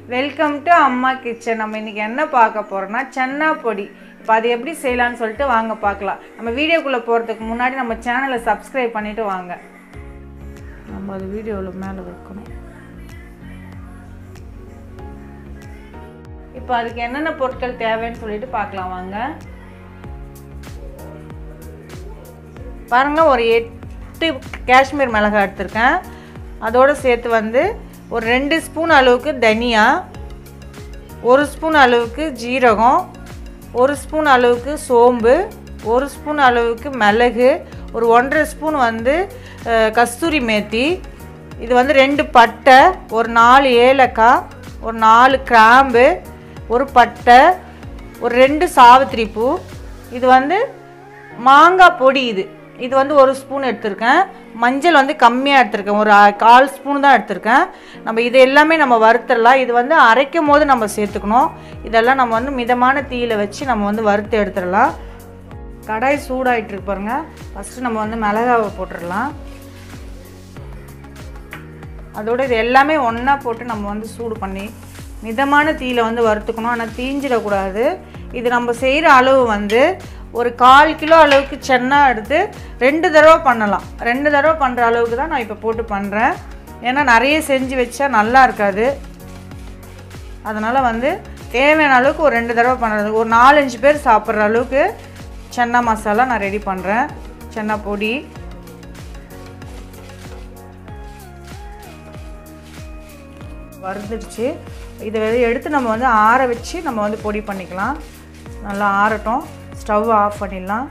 welcome to அம்மா kitchen நம்ம இன்னைக்கு என்ன பார்க்க போறோம்னா சன்னா பொடி இப்போ அது எப்படி செய்யலாம்னு சொல்லிட்டு வாங்க பார்க்கலாம் நம்ம வீடியோக்குள்ளே போகிறதுக்கு முன்னாடி நம்ம சேனலை சப்ஸ்கிரைப் பண்ணிட்டு வாங்க நம்ம அது வீடியோவில் மேலே வைக்கணும் இப்போ அதுக்கு என்னென்ன பொருட்கள் தேவைன்னு சொல்லிட்டு பார்க்கலாம் வாங்க பாருங்க ஒரு எட்டு காஷ்மீர் மிளகாய் எடுத்திருக்கேன் அதோடு சேர்த்து வந்து ஒரு ரெண்டு ஸ்பூன் அளவுக்கு தனியா ஒரு ஸ்பூன் அளவுக்கு ஜீரகம் ஒரு ஸ்பூன் அளவுக்கு சோம்பு ஒரு ஸ்பூன் அளவுக்கு மிளகு ஒரு ஒன்றரை ஸ்பூன் வந்து அஹ், கஸ்தூரி மேத்தி இது வந்து ரெண்டு பட்டை ஒரு நாலு ஏலக்காய் ஒரு நாலு கிராம்பு ஒரு பட்டை ஒரு ரெண்டு சாவித்திரி பூ இது வந்து மாங்காய் பொடி இது இது வந்து ஒரு ஸ்பூன் எடுத்திருக்கேன் மஞ்சள் வந்து கம்மியாக எடுத்திருக்கேன் ஒரு அ- கால் ஸ்பூன் தான் எடுத்திருக்கேன் நம்ம இது எல்லாமே நம்ம வறுத்துடலாம் இது வந்து அரைக்கும் போது நம்ம சேர்த்துக்கணும் இதெல்லாம் நம்ம வந்து மிதமான தீயில வச்சு நம்ம வந்து வறுத்து எடுத்துடலாம் கடாய் சூடாயிட்டு இருக்கு பாருங்க ஃபஸ்ட்டு நம்ம வந்து மிளகாவை போட்டுடலாம் அதோட இது எல்லாமே ஒன்றா போட்டு நம்ம வந்து சூடு பண்ணி மிதமான தீயில வந்து வறுத்துக்கணும் ஆனால் தீஞ்சிடக்கூடாது இது நம்ம செய்கிற அளவு வந்து ஒரு கால் கிலோ அளவுக்கு சென்னா எடுத்து ரெண்டு தடவை பண்ணலாம் ரெண்டு தடவை பண்ணுற அளவுக்கு தான் நான் இப்போ போட்டு பண்ணுறேன் ஏன்னா நிறைய செஞ்சு வச்சா நல்லா இருக்காது அதனால் வந்து தேவையான அளவுக்கு ஒரு ரெண்டு தடவை பண்ணுறது ஒரு நாலஞ்சு பேர் சாப்பிட்ற அளவுக்கு சென்னா மசாலா நான் ரெடி பண்ணுறேன் சென்னா பொடி வறுந்துடுச்சு இதை வந்து எடுத்து நம்ம வந்து ஆற வச்சு நம்ம வந்து பொடி பண்ணிக்கலாம் நல்லா ஆறட்டும் ஸ்டவ் ஆஃப் பண்ணிடலாம்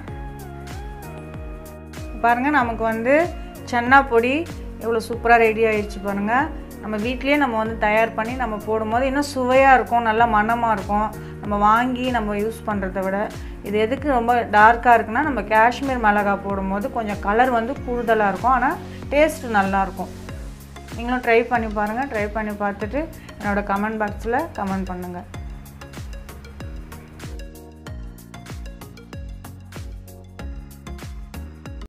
பாருங்கள் நமக்கு வந்து சென்னா பொடி எவ்வளோ சூப்பராக ரெடி ஆயிடுச்சு பாருங்கள் நம்ம வீட்லேயே நம்ம வந்து தயார் பண்ணி நம்ம போடும்போது இன்னும் சுவையாக இருக்கும் நல்லா மணமாக இருக்கும் நம்ம வாங்கி நம்ம யூஸ் பண்ணுறத விட இது எதுக்கு ரொம்ப டார்க்காக இருக்குன்னா நம்ம காஷ்மீர் மிளகாய் போடும்போது கொஞ்சம் கலர் வந்து கூடுதலாக இருக்கும் ஆனால் டேஸ்ட்டு நல்லாயிருக்கும் நீங்களும் ட்ரை பண்ணி பாருங்கள் ட்ரை பண்ணி பார்த்துட்டு என்னோடய கமெண்ட் பாக்ஸில் கமெண்ட் பண்ணுங்கள்